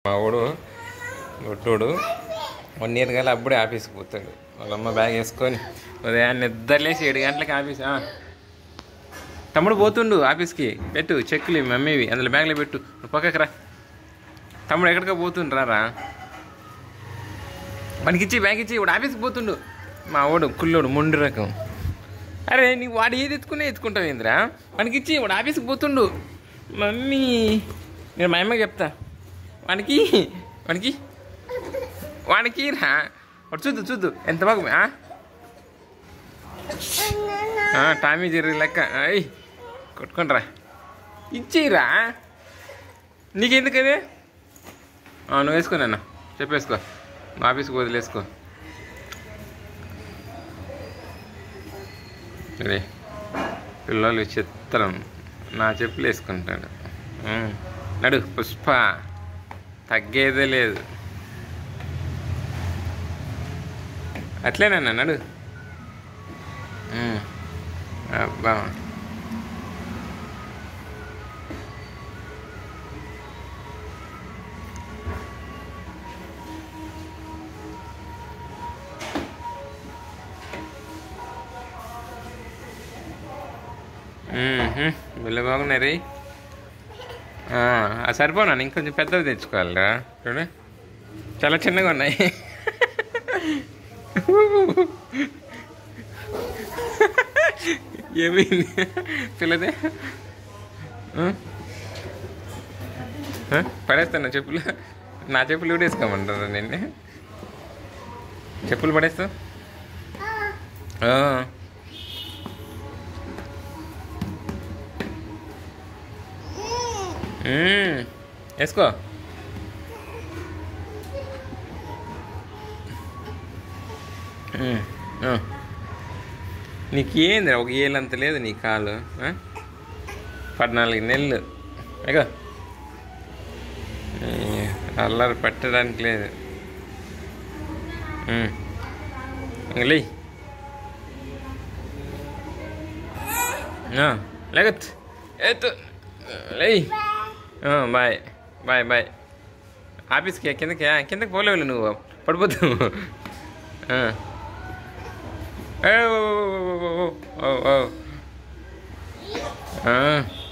మా వాడు గుడ్డోడు one year గల అప్పుడే ఆఫీస్కి పోతాడు వాళ్ళ అమ్మ బ్యాగ్ వేసుకొని ఉదయాన్నే నిద్రలేసి ఏడు గంటలకి ఆఫీస్ ఆ. తమ్ముడు పోతుండు ఆఫీస్కి పెట్టు చెక్కులు మీ మమ్మీవి అందులో బ్యాగ్లో పెట్టు నువ్వు పక్కకి రా తమ్ముడు ఎక్కడికో పోతుండ్రా రా వానికి ఇచ్చి బ్యాగ్ ఇచ్చి ఇప్పుడు ఆఫీస్కి పోతుండు మా వాడు కుల్లోడు మొండి రకం అరే నీకు వాడు ఏది ఎత్తుకునే ఎత్తుకుంటావు ఏంద్రా వానికి ఇచ్చి వాడు ఆఫీస్కి పోతుండు మమ్మీ నేను మా అమ్మకి చెప్తా వానికి వానికి వానికి రా వాడు చూద్దు చూద్దు ఎంత బాగు ఆ? ఆ, టామీ జెర్రీ లెక్క అయ్ కొట్టుకుంట్రా ఇచ్చేయిరా నీకెందుకదే ఆ, నువ్వు వేసుకో నాన్న చెప్పేసుకో మా ఆఫీస్కి వదిలేసుకో సరే పిల్లలు చిత్రం నా చెప్పులు వేసుకుంటాడు ఉమ్. నడు పుష్ప తగ్గేదే లేదు అట్లేనన్నా నడు ఉమ్. అబ్బా బిల్ల బాగున్నాయి రీ సరిపోనా ఇంకొంచెం పెద్దవి తెచ్చుకోవాలిరా చూడు చాలా చిన్నగా ఉన్నాయి ఏమైంది పిల్లదే ఆ? ఆ? పడేస్తాను చెప్పులు నా చెప్పులు కూడా వేసుకోమంటారా నిన్ను చెప్పులు పడేస్తావు ఆ. మ్మ్. వేసుకో మ్మ్. ఆ. నీకేంది ఒక ఏళ్ళంత లేదు నీ కాలు ఆ? పద్నాలుగు నెలలు ఎగో ఈ అల్లరి పెట్టడానికి లేదు మ్మ్. ఇంక లేయ్ ఆ, లేగత్ ఎత్తు లేయ్ ఆ, బాయ్ బాయ్ బాయ్ ఆఫీస్కి కిందకి ఆ, కిందకి పోలేవు నువ్వు పడిపోతావు ఆ. ఏ, ఓ, ఓ, ఓ, ఓ, ఓ, ఓ. ఆ.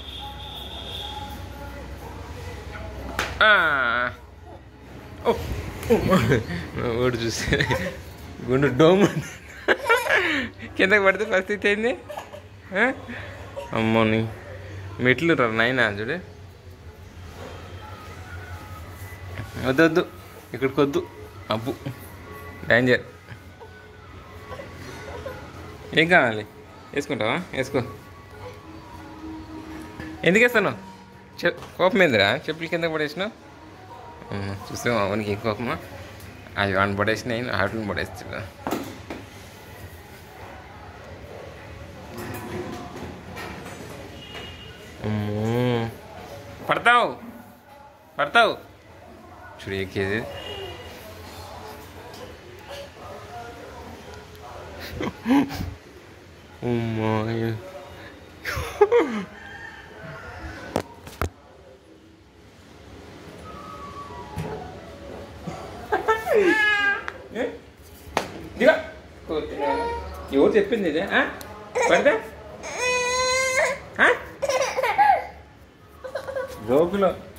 ఆ. ఓ, ఓడి చూస్తే గుండు డోమ్ కిందకి పడితే పరిస్థితి ఏంది ఆ? అమ్మోని మెట్లు రా నాయనా చూడు వద్దు వద్దు ఇక్కడికి వద్దు అబ్బు డేంజర్ ఏం కావాలి వేసుకుంటావా వేసుకో ఎందుకు వేస్తాను చె కోపం ఏందిరా చెప్పులు కింద పడేసినావు అమ్మ, చూసావా అవనికి ఏం కోపమా అవి వాడిని పడేసినాయి ఆటలను పడేస్తాడు అమ్మో పడతావు పడతావు చూడు ఎక్కేది అమ్మా దిగా ఎవరు చెప్పింది ఇది ఆ? పడతా ఆ? జోకులో